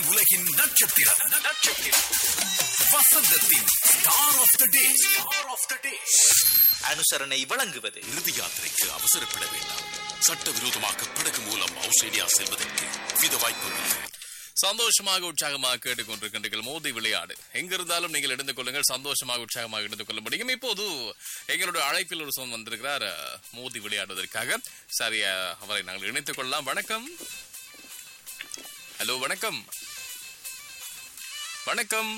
உலகின் நட்சத்திரம் நட்சத்திரம் வசந்தத்தின் star of the day star of the day அனுசரணை வழங்குவது இறுதி யாத்திரைக்கு அவசரப்பட வேண்டாம் சட்டவிரோதமாக படகு மூலம் ஆஸ்திரேலியா செல்வதற்கு வித வாய்ப்புகள் சந்தோஷமாக உற்சாகமாக கேட்டுக்கொண்டிருக்கின்றீர்கள் மோதி விளையாடு எங்கிருந்தாலும் நீங்கள் எடுத்துக் கொள்ளுங்கள் சந்தோஷமாக உற்சாகமாக எடுத்துக் கொள்ள முடியும் இப்போது எங்களுடைய அழைப்பில் ஒரு சொன் வந்திருக்கிறார் அஹ், மோதி விளையாடுவதற்காக சரி அஹ், அவரை நாங்கள் இணைத்துக் கொள்ளலாம் வணக்கம் ஹலோ வணக்கம் வணக்கம்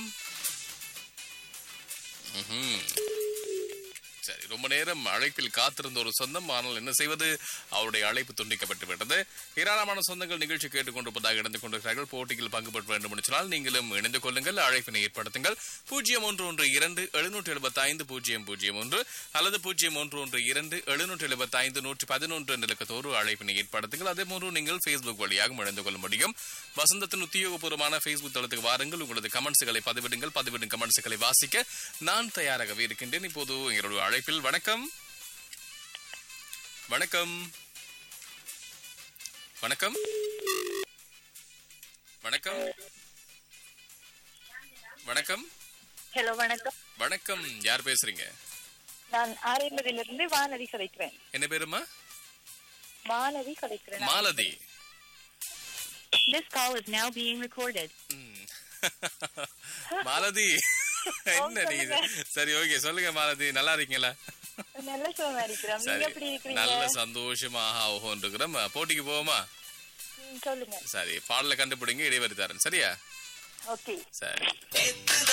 ம்ஹும். சரி ரொம்ப நேரம் அழைப்பில் காத்திருந்த ஒரு சொந்தம் ஆனால் என்ன செய்வது அவருடைய அழைப்பு துண்டிக்கப்பட்டு விட்டது ஏராளமான சொந்தங்கள் நிகழ்ச்சி கேட்டுக்கொண்டிருப்பதாக இணைந்து கொண்டிருக்கிறார்கள் போட்டியில் பங்கு பெற வேண்டும் என்று சொன்னால் நீங்களும் இணைந்து கொள்ளுங்கள் அழைப்பினை ஏற்படுத்துங்கள் பூஜ்ஜியம் ஒன்று ஒன்று இரண்டு எழுநூற்றி எழுபத்தி ஐந்து பூஜ்ஜியம் பூஜ்ஜியம் ஒன்று அல்லது பூஜ்ஜியம் ஒன்று ஒன்று இரண்டு எழுநூற்றி எழுபத்தி ஐந்து நூற்றி பதினொன்று நிலக்கத்தோடு அழைப்பினை ஏற்படுத்துங்கள் அதே போன்று நீங்கள் ஃபேஸ்புக் வழியாக இணைந்து கொள்ள முடியும் வசந்தத்தின் உத்தியோகபூர்வமான ஃபேஸ்புக் தளத்துக்கு வாருங்கள் உங்களது கமெண்ட்ஸ்களை பதிவிடுங்கள் பதிவிடும் கமெண்ட்ஸ்களை வாசிக்க நான் தயாராகவே இருக்கின்றேன் இப்போது எங்களுடைய அழைப்பில் வணக்கம் வணக்கம் வணக்கம் வணக்கம் வணக்கம் ஹலோ வணக்கம் வணக்கம் யார் பேசுறீங்க நான் ஆரியம்பதிலிருந்து வானதி கலைக்கிறேன் என்ன பேருமா Vanathi கலைக்கிறேன் Malathi This call is now being recorded. ம். மாலதி என்ன நீங்க சரி ஓகே சொல்லுங்க மாலதி நல்லா இருக்கீங்களா நல்ல சுகமா இருக்கிறோம் நீங்க சரி எப்படி இருக்கிறீங்க நல்ல சந்தோஷமாக ஆகும் இருக்கிறோம் போட்டிக்கு போவோமா ம், சொல்லுங்க சரி பாடல கண்டுபிடிங்க இடைவெளி தரேன் சரியா ஓகே சரி நேத்து